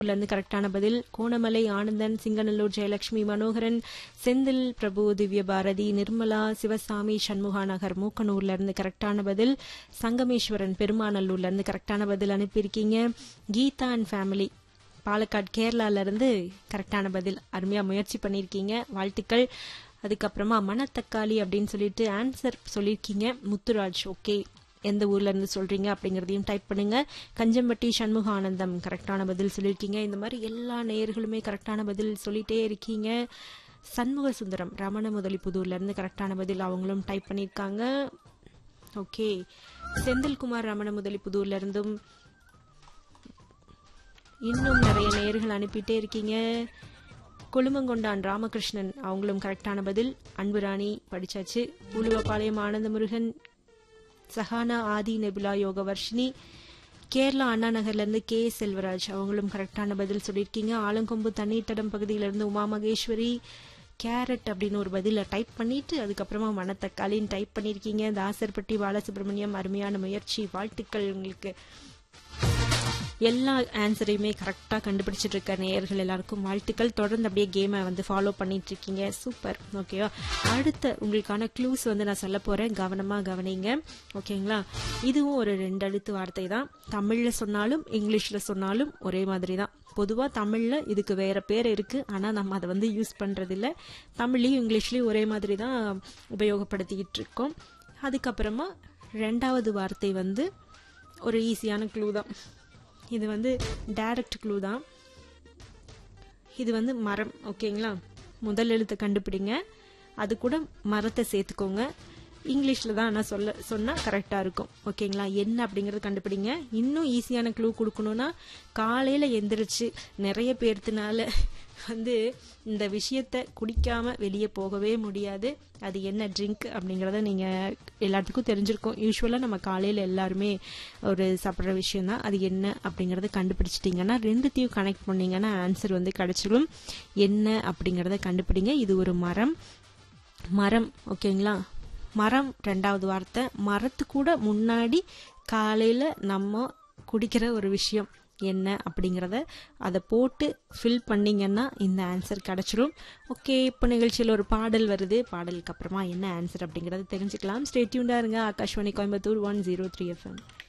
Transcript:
இருந்து கரெக்டான பதில் கோணமலை ஆனந்தன் சிங்கநல்லூர் ஜெயலட்சுமி மனோகரன் செந்தில் பிரபு திவ்ய பாரதி நிர்மலா சிவசாமி சண்முகா நகர் மூக்கனூர்ல இருந்து கரெக்டான பதில் சங்கமேஸ்வரன் பெருமாநல்லூர்ல இருந்து கரெக்டான பதில் அனுப்பியிருக்கீங்க கீதா அண்ட் ஃபேமிலி பாலக்காடு கேரளால இருந்து கரெக்டான பதில் அருமையா முயற்சி பண்ணியிருக்கீங்க வாழ்த்துக்கள் அதுக்கப்புறமா மணத்தக்காளி அப்படின்னு சொல்லிட்டு ஆன்சர் சொல்லியிருக்கீங்க முத்துராஜ் ஓகே எந்த ஊர்ல இருந்து சொல்றீங்க அப்படிங்கறதையும் டைப் பண்ணுங்க கஞ்சம்பட்டி சண்முக ஆனந்தம் கரெக்டான பதில் சொல்லியிருக்கீங்க இந்த மாதிரி எல்லா நேயர்களுமே கரெக்டான பதில் சொல்லிட்டே இருக்கீங்க சண்முக சுந்தரம் ரமண முதலிப்புதூர்ல இருந்து கரெக்டான பதில் அவங்களும் டைப் பண்ணியிருக்காங்க ஓகே செந்தில்குமார் ரமண முதலிப்புதூர்ல இருந்தும் இன்னும் நிறைய நேயர்கள் அனுப்பிட்டே இருக்கீங்க கொழுமங்கொண்டான் ராமகிருஷ்ணன் அவங்களும் கரெக்டான பதில் அன்புராணி படிச்சாச்சு உழுவப்பாளையம் ஆனந்தமுருகன் சஹானா ஆதி நெபுலா யோக வர்ஷினி கேரளா அண்ணா நகர்ல இருந்து கே செல்வராஜ் அவங்களும் கரெக்டான பதில் சொல்லியிருக்கீங்க ஆலங்கொம்பு தண்ணீர் தடம் பகுதியில இருந்து உமா மகேஸ்வரி கேரட் அப்படின்னு ஒரு பதில டைப் பண்ணிட்டு அதுக்கப்புறமா மணத்தக்காளின்னு டைப் பண்ணியிருக்கீங்க தாசர்பட்டி பாலசுப்ரமணியம் அருமையான முயற்சி வாழ்த்துக்கள் உங்களுக்கு எல்லா ஆன்சரையுமே கரெக்டாக கண்டுபிடிச்சிட்டு இருக்க நேயர்கள் எல்லாருக்கும் வாழ்த்துக்கள் தொடர்ந்து அப்படியே கேமை வந்து ஃபாலோ பண்ணிட்டு இருக்கீங்க சூப்பர் ஓகேவா அடுத்த உங்களுக்கான க்ளூஸ் வந்து நான் சொல்ல போறேன் கவனமா கவனிங்க ஓகேங்களா இதுவும் ஒரு ரெண்டு எழுத்து வார்த்தை தான் தமிழ்ல சொன்னாலும் இங்கிலீஷ்ல சொன்னாலும் ஒரே மாதிரி தான் பொதுவா தமிழ்ல இதுக்கு வேற பேர் இருக்கு ஆனா நம்ம அதை வந்து யூஸ் பண்றது இல்ல தமிழ்லயும் இங்கிலீஷ்லயும் ஒரே மாதிரி தான் உபயோகப்படுத்திக்கிட்டு இருக்கோம் அதுக்கப்புறமா ரெண்டாவது வார்த்தை வந்து ஒரு ஈஸியான க்ளூ தான் இது வந்து டைரக்ட் க்ளூ தான் இது வந்து மரம் ஓகேங்களா முதல் எழுத்தை கண்டுபிடிங்க அது கூட மரத்தை சேர்த்துக்கோங்க இங்கிலீஷில் தான் நான் சொல்ல சொன்னால் கரெக்டாக இருக்கும் ஓகேங்களா என்ன அப்படிங்கறது கண்டுபிடிங்க இன்னும் ஈஸியான க்ளூ கொடுக்கணும்னா காலையில் எந்திரிச்சு நிறைய பேர்த்துனால வந்து இந்த விஷயத்த குடிக்காம வெளியே போகவே முடியாது அது என்ன ட்ரிங்க் அப்படிங்கறத நீங்க எல்லாத்துக்கும் தெரிஞ்சிருக்கும் யூஸ்வலா நம்ம காலையில எல்லாருமே ஒரு சாப்பிட்ற விஷயம் தான் அது என்ன அப்படிங்கறத கண்டுபிடிச்சிட்டீங்கன்னா ரெண்டுத்தையும் கனெக்ட் பண்ணீங்கன்னா ஆன்சர் வந்து கிடைச்சிடும் என்ன அப்படிங்கறத கண்டுபிடிங்க இது ஒரு மரம் மரம் ஓகேங்களா மரம் ரெண்டாவது வார்த்தை மரத்து கூட முன்னாடி காலையில நம்ம குடிக்கிற ஒரு விஷயம் என்ன அப்படிங்கிறத அதை போட்டு ஃபில் பண்ணீங்கன்னா இந்த ஆன்சர் கிடைச்சிரும் ஓகே இப்போ நிகழ்ச்சியில் ஒரு பாடல் வருது பாடலுக்கு அப்புறமா என்ன ஆன்சர் அப்படிங்கிறத தெரிஞ்சுக்கலாம் ஸ்டேட்யூண்டாக இருங்க Akashvani Coimbatore one zero three FM